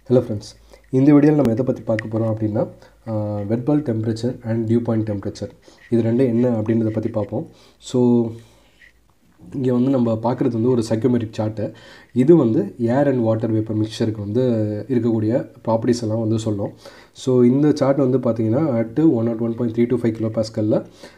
hello friends இந்த வீடியோவில் நம்ம எதை பற்றி பார்க்க போகிறோம் அப்படின்னா wet bulb temperature and dew point temperature இது ரெண்டும் என்ன அப்படின்றத பற்றி பார்ப்போம் ஸோ இங்கே வந்து நம்ம பார்க்குறது வந்து ஒரு சைக்கோமெட்ரிக் சார்ட்டு இது வந்து ஏர் அண்ட் வாட்டர் வேப்பர் மிக்சருக்கு வந்து இருக்கக்கூடிய ப்ராப்பர்ட்டிஸ் எல்லாம் வந்து சொல்லும் ஸோ இந்த சார்ட் வந்து பார்த்தீங்கன்னா at one naught one point three two five kilo பாஸ்கலில்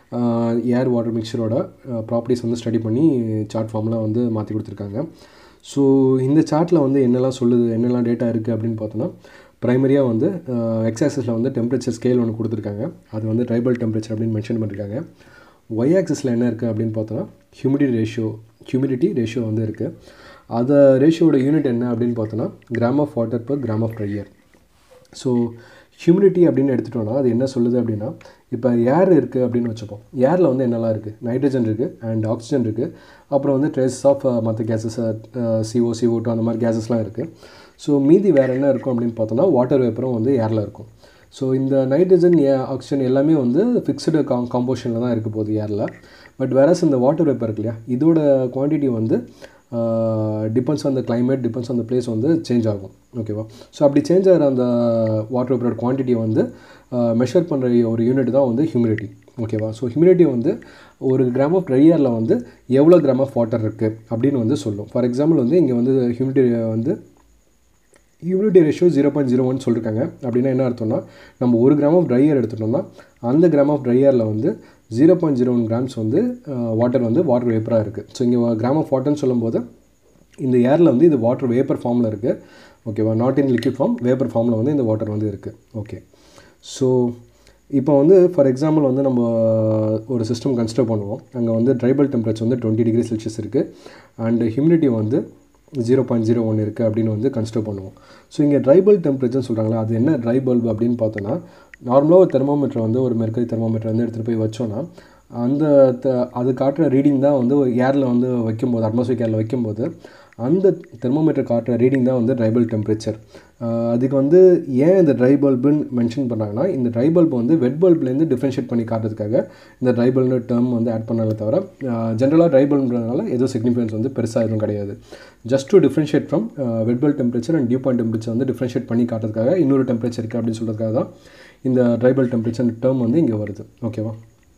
ஏர் வாட்டர் மிக்சரோட ப்ராப்பர்ட்டிஸ் வந்து ஸ்டடி பண்ணி சார்ட் ஃபார்மில் வந்து மாற்றி கொடுத்துருக்காங்க ஸோ இந்த சார்ட்டில் வந்து என்னெல்லாம் சொல்லுது என்னெல்லாம் டேட்டா இருக்குது அப்படின்னு பார்த்தோன்னா ப்ரைமரியாக வந்து எக்ஸாக்சஸில் வந்து டெம்பரேச்சர் ஸ்கேல் ஒன்று கொடுத்துருக்காங்க அது வந்து ட்ரைபல் டெம்பரேச்சர் அப்படின்னு மென்ஷன் பண்ணியிருக்காங்க ஒய் ஆக்சஸில் என்ன இருக்குது அப்படின்னு பார்த்தோன்னா ஹியூமிடிட்டி ரேஷியோ ஹியூமிடிட்டி ரேஷியோ வந்து இருக்குது அதை ரேஷியோட யூனிட் என்ன அப்படின்னு பார்த்தோன்னா gram of water per gram of dry air so humidity அப்படின்னு எடுத்துட்டோம்னா அது என்ன சொல்லுது அப்படின்னா இப்போ ஏர் இருக்குது அப்படின்னு வச்சுப்போம் ஏரில் வந்து என்னெல்லாம் இருக்குது நைட்ரஜன் இருக்குது அண்ட் ஆக்சிஜன் இருக்குது அப்புறம் வந்து ட்ரேஸ் ஆஃப் மற்ற கேஸஸ் சிஓ சிஓ டூ அந்த மாதிரி கேஸஸ்லாம் இருக்குது ஸோ மீதி வேறு என்ன இருக்கும் அப்படின்னு பார்த்தோன்னா வாட்டர் வேப்பரும் வந்து ஏரில் இருக்கும் ஸோ இந்த நைட்ரஜன் ஏ ஆக்சிஜன் எல்லாமே வந்து ஃபிக்ஸ்டு காம் காம்போஷனில் தான் இருக்க போகுது ஏரில் பட் வேறஸ் இந்த வாட்டர் வேப்பர் இருக்கு இல்லையா இதோட குவான்டிட்டி வந்து depends on the climate depends on the place வந்து சேஞ்ச் ஆகும் ஓகேவா ஸோ அப்படி சேஞ்ச் ஆகிற அந்த வாட்டர் வேப்பரோட குவான்டிட்டியை வந்து மெஷர் பண்ணுற ஒரு யூனிட் தான் வந்து ஹியூமிடிட்டி ஓகேவா ஸோ ஹியூமிடிட்டி வந்து ஒரு கிராம் ஆஃப் ட்ரை இயரில் வந்து எவ்வளோ கிராம் ஆஃப் வாட்டர் இருக்குது அப்படின்னு வந்து சொல்லும் ஃபார் எக்ஸாம்பிள் வந்து இங்கே வந்து ஹியூமிடிட்டி வந்து humidity ratio zero point zero one சொல்லியிருக்காங்க அப்படின்னா என்ன அர்த்தம்னா நம்ம ஒரு கிராம் ஆஃப் ட்ரை இயர் எடுத்துட்டோம்னா அந்த கிராம் ஆஃப் ட்ரை இயரில் வந்து zero point zero one grams வந்து வாட்டர் வந்து வாட்டர் வேப்பராக இருக்குது ஸோ இங்கே கிராம் ஆஃப் வாட்டர்னு சொல்லும்போது இந்த ஏரில் வந்து இது வாட்டர் வேப்பர் ஃபார்மில் இருக்குது ஓகேவா not in liquid form vapour ஃபார்மில் வந்து இந்த வாட்டர் வந்து இருக்குது ஓகே ஸோ இப்போ வந்து ஃபார் எக்ஸாம்பிள் வந்து நம்ம ஒரு சிஸ்டம் கன்சிடர் பண்ணுவோம் அங்கே வந்து ட்ரைபல் டெம்பரேச்சர் வந்து டுவெண்ட்டி டிகிரி செல்சியஸ் இருக்குது அண்ட் ஹியூமிடிட்டி வந்து ஜீரோ பாயிண்ட் ஜீரோ ஒன் இருக்குது அப்படின்னு வந்து கன்சிடர் பண்ணுவோம் ஸோ இங்கே ட்ரைபல் டெம்பரேச்சர்னு சொல்கிறாங்களா அது என்ன ட்ரை பல்ப் அப்படின்னு பார்த்தோன்னா நார்மலாக ஒரு தெர்மோமீட்டர் வந்து ஒரு மெர்க்கரி தெர்மோமீட்டர் வந்து எடுத்துகிட்டு போய் வச்சோன்னா அந்த த அது காட்டுற ரீடிங் தான் வந்து ஏரில் வந்து வைக்கும்போது அட்மாஸ்பியர் ஏரில் வைக்கும்போது அந்த தெர்மோமீட்டர் காட்டுற ரீடிங் தான் வந்து ட்ரைபல் டெம்பரேச்சர் அதுக்கு வந்து ஏன் இந்த ட்ரை பல்புன்னு மென்ஷன் பண்ணுறாங்கன்னா இந்த ட்ரை பல்ப் வந்து வெட் பல்ப்லேருந்து டிஃப்ரென்ஷியேட் பண்ணி காட்டுறதுக்காக இந்த ட்ரை பல்ப்னு டேர்ம் வந்து ஆட் பண்ணாலே தவிர ஜென்ரலாக ட்ரை பல்ப்ன்றதுனால எதுவும் சிக்னிஃபிகன்ஸ் வந்து பெருசாக எதுவும் கிடையாது just to differentiate from wet bulb temperature and dew point temperature வந்து டிஃப்ரென்ஷியேட் பண்ணி காட்டுறதுக்காக இன்னொரு டெம்பரேச்சர் இருக்குது அப்படின்னு சொல்கிறதுக்காக தான் இந்த ட்ரைபல் டெம்பரேச்சர் டேர்ம் வந்து இங்கே வருது ஓகேவா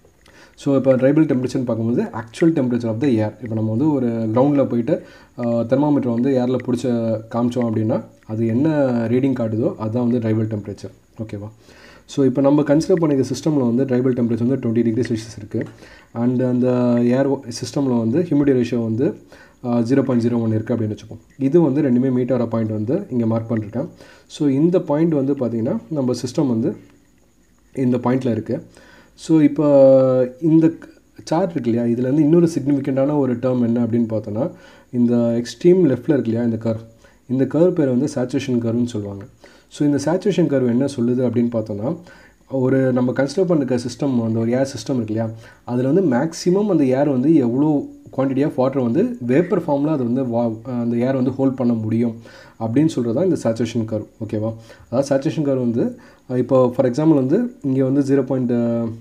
ஸோ இப்போ ட்ரைபல் டெம்பரேச்சர்னு பார்க்கும்போது actual temperature of the air இப்போ நம்ம வந்து ஒரு கிரவுண்டில் போயிட்டு தெர்மாமீட்டர் வந்து ஏரில் பிடிச்ச காமிச்சோம் அப்படின்னா அது என்ன ரீடிங் காட்டுதோ அதுதான் வந்து ட்ரைபல் டெம்பரேச்சர் ஓகேவா ஸோ இப்போ நம்ம கன்சிடர் பண்ணிக்க சிஸ்டமில் வந்து ட்ரைபல் டெம்பரேச்சர் வந்து டுவெண்ட்டி டிகிரி செல்சியஸ் இருக்குது அண்ட் அந்த ஏர் சிஸ்டமில் வந்து ஹியூமிடி ரேஷியோ வந்து ஜீரோ பாயிண்ட் ஜீரோ ஒன் இருக்குது அப்படின்னு வச்சுப்போம் இது வந்து ரெண்டுமே மீட் ஆகிற பாயிண்ட் வந்து இங்கே மார்க் பண்ணிருக்கேன் ஸோ இந்த பாயிண்ட் வந்து பார்த்திங்கன்னா நம்ம சிஸ்டம் வந்து இந்த பாயிண்டில் இருக்குது ஸோ இப்போ இந்த சார்ட் இருக்கு இல்லையா இதில் வந்து இன்னொரு சிக்னிஃபிகண்ட்டான ஒரு டேர்ம் என்ன அப்படின்னு பார்த்தோன்னா இந்த எக்ஸ்ட்ரீம் லெஃப்ட்டில் இருக்கு இல்லையா இந்த கர்வ் இந்த கர்வ் பேர் வந்து சேச்சுரேஷன் கர்வ்னு சொல்லுவாங்க ஸோ இந்த சேச்சுரேஷன் கர்வ் என்ன சொல்லுது அப்படின்னு பார்த்தோன்னா ஒரு நம்ம கன்சிடர் பண்ணிருக்க சிஸ்டம் அந்த ஒரு ஏர் சிஸ்டம் இருக்கு இல்லையா அதில் வந்து மேக்ஸிமம் அந்த ஏர் வந்து எவ்வளோ குவான்டிட்டி ஆஃப் வாட்டர் வந்து வேப்பர் ஃபார்மில் அது வந்து வா அந்த ஏர் வந்து ஹோல்ட் பண்ண முடியும் அப்படின்னு சொல்கிறது தான் இந்த சேச்சுரேஷன் கர்வ் ஓகேவா அதாவது சேச்சுரேஷன் கர்வ் வந்து இப்போ ஃபார் எக்ஸாம்பிள் வந்து இங்கே வந்து zero point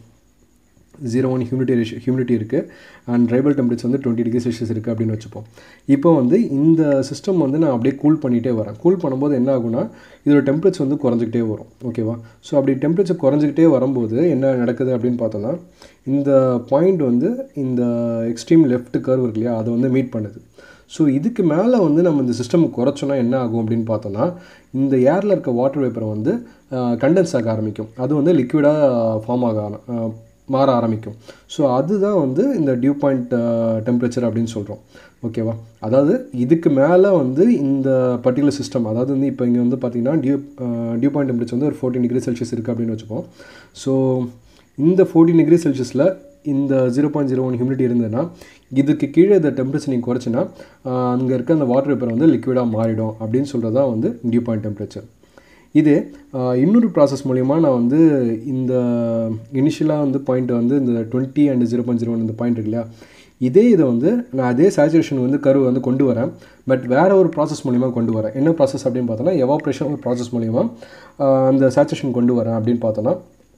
zero one humidity ratio humidity இருக்குது அண்ட் ட்ரைபல் டெம்பரேச்சர் வந்து டுவெண்ட்டி டிகிரி செல்சியஸ் இருக்குது அப்படின்னு வச்சுப்போம் இப்போ வந்து இந்த சிஸ்டம் வந்து நான் அப்படியே கூல் பண்ணிகிட்டே வரேன் கூல் பண்ணும்போது என்ன ஆகுனா இதோட டெம்பரேச்சர் வந்து குறைஞ்சிக்கிட்டே வரும் ஓகேவா ஸோ அப்படி டெம்பரேச்சர் குறைஞ்சிக்கிட்டே வரும்போது என்ன நடக்குது அப்படின்னு பார்த்தோன்னா இந்த பாயிண்ட் வந்து இந்த எக்ஸ்ட்ரீம் லெஃப்ட் கர்வ் இருக்கு இல்லையா அதை வந்து மீட் பண்ணுது ஸோ இதுக்கு மேலே வந்து நம்ம இந்த சிஸ்டம் குறைச்சோன்னா என்ன ஆகும் அப்படின்னு பார்த்தோன்னா இந்த ஏரில் இருக்க வாட்டர் வேப்பரை வந்து கண்டென்ஸ் ஆக ஆரம்பிக்கும் அது வந்து லிக்விடாக ஃபார்ம் ஆக மாற ஆரம்பிக்கும் ஸோ அதுதான் வந்து இந்த டியூ பாயிண்ட் டெம்பரேச்சர் அப்படின்னு சொல்கிறோம் ஓகேவா அதாவது இதுக்கு மேலே வந்து இந்த பர்டிகுலர் சிஸ்டம் அதாவது வந்து இப்போ இங்கே வந்து பார்த்திங்கன்னா டியூ டியூ பாயிண்ட் டெம்பரேச்சர் வந்து ஒரு ஃபோர்டீன் டிகிரி செல்சியஸ் இருக்குது அப்படின்னு வச்சுப்போம் ஸோ இந்த ஃபோர்டீன் டிகிரி செல்சியஸில் இந்த zero point zero one humidity இருந்ததுன்னா இதுக்கு கீழே இந்த டெம்பரேச்சர் நீங்கள் குறைச்சின்னா அங்கே இருக்க அந்த வாட்டர் வேப்பர் வந்து லிக்விடாக மாறிடும் அப்படின்னு சொல்கிறது தான் வந்து டியூ பாயிண்ட் டெம்பரேச்சர் இது இன்னொரு ப்ராசஸ் மூலிமா நான் வந்து இந்த இனிஷியலாக வந்து பாயிண்ட் வந்து இந்த twenty and zero point zero one இந்த பாயிண்ட் இருக்கு இல்லையா இதே இதை வந்து நான் அதே சேச்சுரேஷன் வந்து கரு வந்து கொண்டு வரேன் பட் வேறு ஒரு ப்ராசஸ் மூலிமா கொண்டு வரேன் என்ன ப்ராசஸ் அப்படின்னு பார்த்தோன்னா எவாப்ரேஷன் ஒரு ப்ராசஸ் மூலிமா அந்த சேச்சுரேஷன் கொண்டு வரேன் அப்படின்னு பார்த்தோன்னா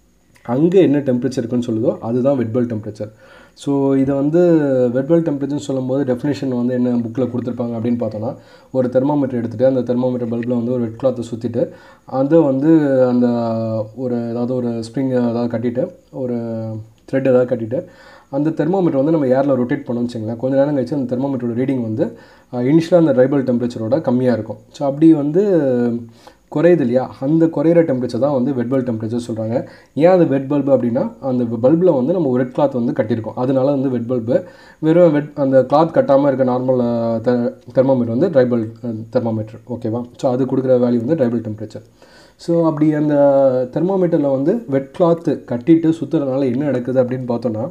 அங்கே என்ன டெம்பரேச்சர் இருக்குன்னு சொல்லுதோ அதுதான் வெட்பல் டெம்பரேச்சர் ஸோ இதை வந்து வெட்பல் டெம்பரேச்சர்னு சொல்லும்போது டெஃபினேஷன் வந்து என்ன புக்கில் கொடுத்துருப்பாங்க அப்படின்னு பார்த்தோன்னா ஒரு தெர்மாமீட்டர் எடுத்துகிட்டு அந்த தெர்மாமீட்டர் பல்பில் வந்து ஒரு வெட் கிளாத்தை சுற்றிட்டு அதை வந்து அந்த ஒரு ஏதாவது ஒரு ஸ்ப்ரிங் ஏதாவது கட்டிட்டு ஒரு த்ரெட் ஏதாவது கட்டிட்டு அந்த தெர்மோமீட்டர் வந்து நம்ம ஏரில் ரொட்டேட் பண்ணோம்னு வச்சுங்களேன் கொஞ்ச நேரம் கழிச்சு அந்த தெர்மோமீட்டரோட ரீடிங் வந்து இனிஷியலாக அந்த ட்ரைபல் டெம்பரேச்சரோட கம்மியாக இருக்கும் ஸோ அப்படி வந்து குறையுது இல்லையா அந்த குறையிற டெம்பரேச்சர் தான் வந்து வெட் பல்ப் டெம்பரேச்சர் சொல்கிறாங்க ஏன் அது வெட் பல்பு அப்படின்னா அந்த பல்பில் வந்து நம்ம ரெட் கிளாத் வந்து கட்டியிருக்கோம் அதனால வந்து வெட் பல்பு வெறும் வெட் அந்த கிளாத் கட்டாமல் இருக்க நார்மல் தெர்மோமீட்டர் வந்து ட்ரைபல் தெர்மோமீட்டர் ஓகேவா ஸோ அது கொடுக்குற வேல்யூ வந்து ட்ரைபல் டெம்பரேச்சர் ஸோ அப்படி அந்த தெர்மோமீட்டரில் வந்து வெட் கிளாத்து கட்டிட்டு சுற்றுறதுனால என்ன நடக்குது அப்படின்னு பார்த்தோன்னா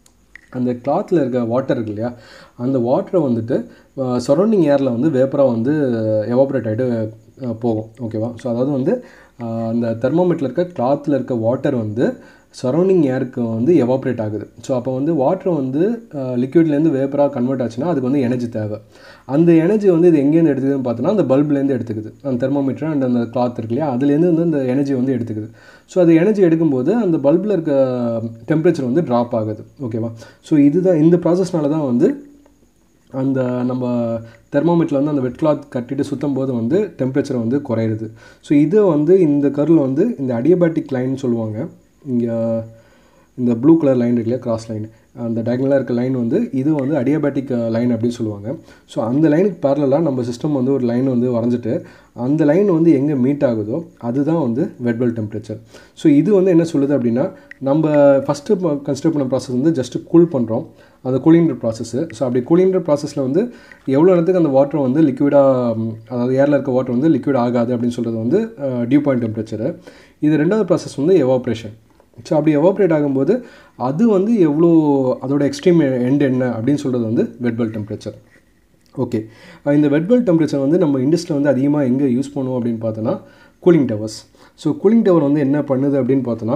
அந்த கிளாத்தில் இருக்க வாட்டர் இருக்கு இல்லையா அந்த வாட்டரை வந்துட்டு சரௌண்டிங் ஏரில் வந்து வேப்பராக வந்து எவாப்ரேட் ஆகிட்டு போகும் ஓகேவா ஸோ அதாவது வந்து அந்த தெர்மோமீட்டரில் இருக்க கிளாத்தில் இருக்க வாட்டர் வந்து சரௌண்டிங் ஏருக்கு வந்து எவாப்ரேட் ஆகுது ஸோ அப்போ வந்து வாட்டர் வந்து லிக்விட்லேருந்து வேப்பராக கன்வெர்ட் ஆச்சுன்னா அதுக்கு வந்து எனர்ஜி தேவை அந்த எனர்ஜி வந்து இது எங்கேருந்து எடுத்துக்குதுன்னு பார்த்தோன்னா அந்த பல்ப்லேருந்து எடுத்துக்குது அந்த தெர்மோமீட்டர் அண்ட் அந்த கிளாத் இருக்கு இல்லையா அதுலேருந்து வந்து அந்த எனர்ஜி வந்து எடுத்துக்குது ஸோ அது எனர்ஜி எடுக்கும்போது அந்த பல்பில் இருக்க டெம்பரேச்சர் வந்து ட்ராப் ஆகுது ஓகேவா ஸோ இதுதான் இந்த ப்ராசஸ்னால தான் வந்து அந்த நம்ம தெர்மோமீட்டரில் வந்து அந்த வெட் கிளாத் கட்டிட்டு சுற்றும் போது வந்து டெம்பரேச்சர் வந்து குறையுது ஸோ இதை வந்து இந்த கருள் வந்து இந்த அடியபேட்டிக் லைன் சொல்லுவாங்க இங்கே இந்த ப்ளூ கலர் லைன் இருக்கு இல்லையா கிராஸ் லைன் அந்த டயக்னலாக இருக்க லைன் வந்து இது வந்து அடியபேட்டிக் லைன் அப்படின்னு சொல்லுவாங்க ஸோ அந்த லைனுக்கு பேரலாக நம்ம சிஸ்டம் வந்து ஒரு லைன் வந்து வரைஞ்சிட்டு அந்த லைன் வந்து எங்கே மீட் ஆகுதோ அதுதான் வந்து வெட்பல் டெம்பரேச்சர் ஸோ இது வந்து என்ன சொல்லுது அப்படின்னா நம்ம ஃபஸ்ட்டு கன்சிடர் பண்ண ப்ராசஸ் வந்து ஜஸ்ட்டு கூல் பண்ணுறோம் அந்த கூலிங்கிற ப்ராசஸ்ஸு ஸோ அப்படி கூலிங்கிற ப்ராசஸில் வந்து எவ்வளோ நேரத்துக்கு அந்த வாட்டர் வந்து லிக்விடாக அதாவது ஏரில் இருக்க வாட்டர் வந்து லிக்விட் ஆகாது அப்படின்னு சொல்கிறது வந்து டியூ பாயிண்ட் டெம்பரேச்சரு இது ரெண்டாவது ப்ராசஸ் வந்து எவாப்ரேஷன் ஸோ அப்படி எவாப்ரேட் ஆகும்போது அது வந்து எவ்வளோ அதோட எக்ஸ்ட்ரீம் எண்ட் என்ன அப்படின்னு சொல்கிறது வந்து வெட்பல் டெம்பரேச்சர் ஓகே இந்த வெட்பல் டெம்பரேச்சர் வந்து நம்ம இண்டஸ்ட்ரியில் வந்து அதிகமாக எங்கே யூஸ் பண்ணுவோம் அப்படின்னு பார்த்தோன்னா cooling towers so cooling tower வந்து என்ன பண்ணுது அப்படின்னு பார்த்தோன்னா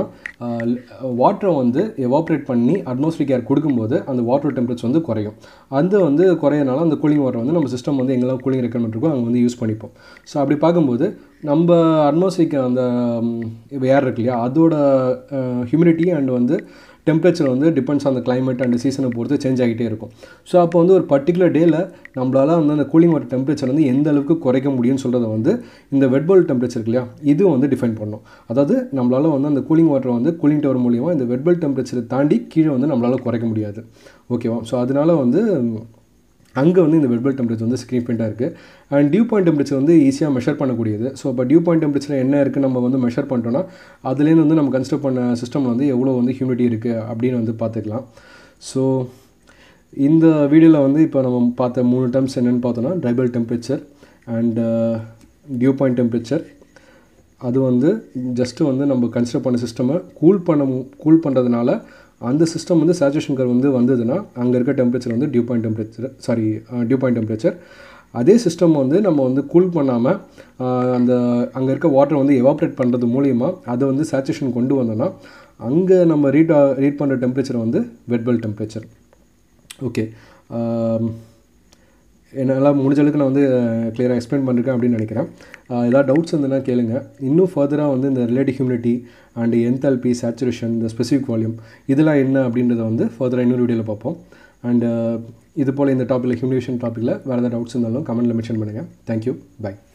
வாட்டரை வந்து எவாப்ரேட் பண்ணி அட்மாஸ்பியர் ஏர் கொடுக்கும்போது அந்த வாட்டர் டெம்பரேச்சர் வந்து குறையும் அது வந்து குறையனால அந்த கூலிங் வாட்டர் வந்து நம்ம சிஸ்டம் வந்து எங்கெல்லாம் கூலிங் ரெக்கமெண்ட் இருக்கோ அங்கே வந்து யூஸ் பண்ணிப்போம் ஸோ அப்படி பார்க்கும்போது நம்ம அட்மாஸ்பியருக்கு அந்த ஏர் இருக்கு இல்லையா அதோட ஹியூமிடிட்டி அண்ட் வந்து டெம்பரேச்சர் வந்து depends on the climate and சீசனை பொறுத்து சேஞ்ச் ஆகிட்டே இருக்கும் ஸோ அப்போ வந்து ஒரு பர்டிகுலர் டேயில் நம்மளால் வந்து அந்த கூலிங் வாட்டர் டெம்பரேச்சர் வந்து எந்த அளவுக்கு குறைக்க முடியும்னு சொல்கிறத வந்து இந்த வெட்பால் டெம்பரேச்சர் இருக்கு இல்லையா இது வந்து டிஃபைன் பண்ணும் அதாவது நம்மளால் வந்து அந்த கூலிங் வாட்டர் வந்து கூலிங் டவர் மூலியமாக இந்த வெட்பால் டெம்பரேச்சரை தாண்டி கீழே வந்து நம்மளால் குறைக்க முடியாது ஓகேவா ஸோ அதனால் வந்து அங்கே வந்து இந்த வெட்பல் டெம்பரேச்சர் வந்து சிக்னிஃபிகண்ட்டாக இருக்குது அண்ட் டியூ பாயிண்ட் டெம்பரேச்சர் வந்து ஈஸியாக மெஷர் பண்ணக்கூடியது ஸோ இப்போ டியூ பாயிண்ட் டெம்பரேச்சர் என்ன இருக்குது நம்ம வந்து மெஷர் பண்ணிட்டோம்னா அதுலேருந்து வந்து நம்ம கன்சிடர் பண்ண சிஸ்டமில் வந்து எவ்வளோ வந்து ஹியூமிடிட்டி இருக்குது அப்படின்னு வந்து பார்த்துக்கலாம் ஸோ இந்த வீடியோவில் வந்து இப்போ நம்ம பார்த்த மூணு டேர்ம்ஸ் என்னென்னு பார்த்தோன்னா dry bulb temperature and dew point temperature அது வந்து ஜஸ்ட்டு வந்து நம்ம கன்சிடர் பண்ண சிஸ்டமை கூல் பண்ண கூல் பண்ணுறதுனால அந்த சிஸ்டம் வந்து சேச்சுரேஷன் கர் வந்து வந்ததுன்னா அங்கே இருக்க டெம்பரேச்சர் வந்து dew point temperature sorry dew point temperature அதே சிஸ்டம் வந்து நம்ம வந்து கூல் பண்ணாமல் அந்த அங்கே இருக்க வாட்டர் வந்து எவாப்ரேட் பண்ணுறது மூலிமா அதை வந்து சேச்சுரேஷன் கொண்டு வந்தோன்னா அங்கே நம்ம ரீட் ரீட் பண்ணுற டெம்பரேச்சர் வந்து வெட்பல் டெம்பரேச்சர் ஓகே என்னால் முடிஞ்ச அளவுக்கு நான் வந்து கிளியராக எக்ஸ்பிளைன் பண்ணிருக்கேன் அப்படின்னு நினைக்கிறேன் ஏதாவது டவுட்ஸ் இருந்ததுன்னா கேளுங்க இன்னும் ஃபர்தராக வந்து இந்த relative humidity and enthalpy saturation இந்த ஸ்பெசிஃபிக் வால்யூம் இதெல்லாம் என்ன அப்படின்றத வந்து ஃபர்தராக இன்னொரு வீடியோவில் பார்ப்போம் அண்ட் இது போல் இந்த டாப்பிக்கில் ஹியூமினேஷன் டாப்பிக்கில் வேறு ஏதாவது டவுட்ஸ் இருந்தாலும் கமெண்ட்டில் மென்ஷன் பண்ணுங்கள் தேங்க்யூ பை